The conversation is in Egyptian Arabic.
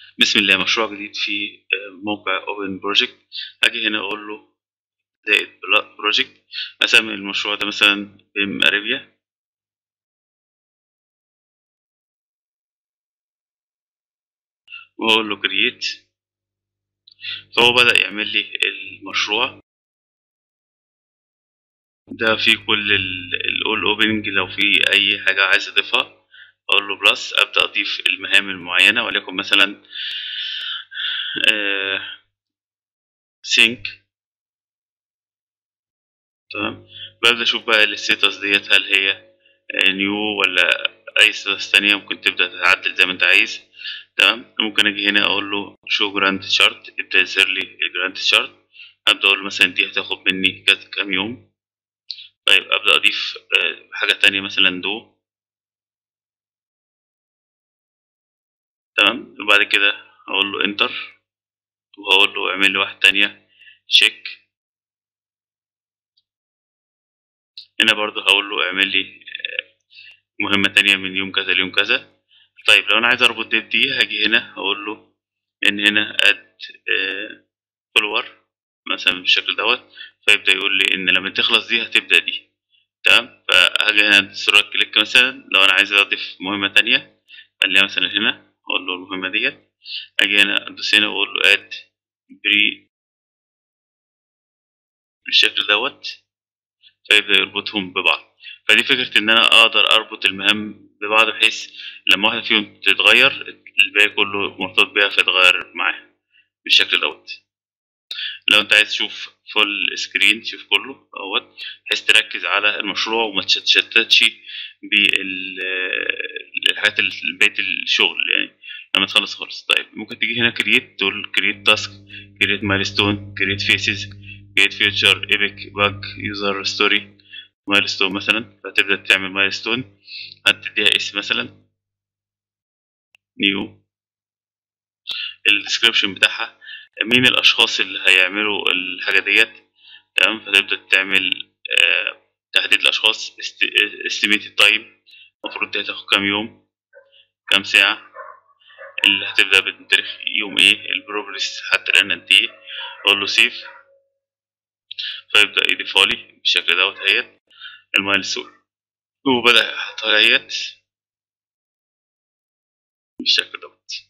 بسم الله مشروع جديد في موقع اوبن بروجكت اجي هنا اقول له زائد بروجكت اسمي المشروع ده مثلا بيم اريبيا واقول له كرييت فهو بدأ يعمل لي المشروع ده فيه كل الاول اوبننج لو في اي حاجة عايز اضيفها اقول له بلس ابدا اضيف المهام المعينه وليكن مثلا سينك تمام ببدا اشوف بقى الستاتس ديت هل هي نيو ولا اي ستاتس تانية ممكن تبدا تعدل زي ما انت عايز تمام ممكن اجي هنا اقول له شو جراند شارت يبدا يظهر لي الجراند شارت ابدا اقول له مثلا دي هتاخد مني كام يوم طيب ابدا اضيف حاجه تانية مثلا دو تمام وبعد كده هقول له انتر وهقول له اعمل لي واحده تانية تشيك هنا برضو هقول له اعمل لي مهمة تانية من يوم كذا ليوم كذا طيب لو انا عايز اربط ديت دي هاجي هنا هقول له ان هنا اد فولور مثلا بالشكل دوت فيبدأ يقول لي ان لما تخلص دي هتبدأ دي تمام فهاجي هنا ادوس كليك مثلا لو انا عايز اضيف مهمة تانية خليها مثلا هنا اقول له المهمة ديت اجي هنا ادوس هنا واقول له اد بري بالشكل دوت فيبدأ يربطهم ببعض فدي فكرة إن أنا أقدر أربط المهام ببعض بحيث لما واحدة فيهم تتغير الباقي كله مرتبط بيها فيتغير معاها بالشكل دوت لو أنت عايز تشوف فول سكرين تشوف كله اهوت بحيث تركز على المشروع وما تشتتش بالحاجات بقية الشغل يعني لما تخلص خالص طيب ممكن تيجي هنا كرييت تقول كرييت تاسك كرييت مايلستون كرييت فيسز كرييت فيوتشر ايبك باج يوزر ستوري مايلستون مثلا فتبدا تعمل مايلستون هتديها اسم مثلا نيو الديسكريبشن بتاعها مين الاشخاص اللي هيعملوا الحاجه ديت تمام فتبدا تعمل آه تحديد الاشخاص استيميت التايم المفروض دي هتاخد كام يوم كام ساعه اللي هتبدا بتاريخ يوم ايه البروجرس حتى الان قد ايه اقول له سيف فيبدا يضيفها لي بالشكل دوت اهيت المايلستون وبدا يحطها اهيت بالشكل دوت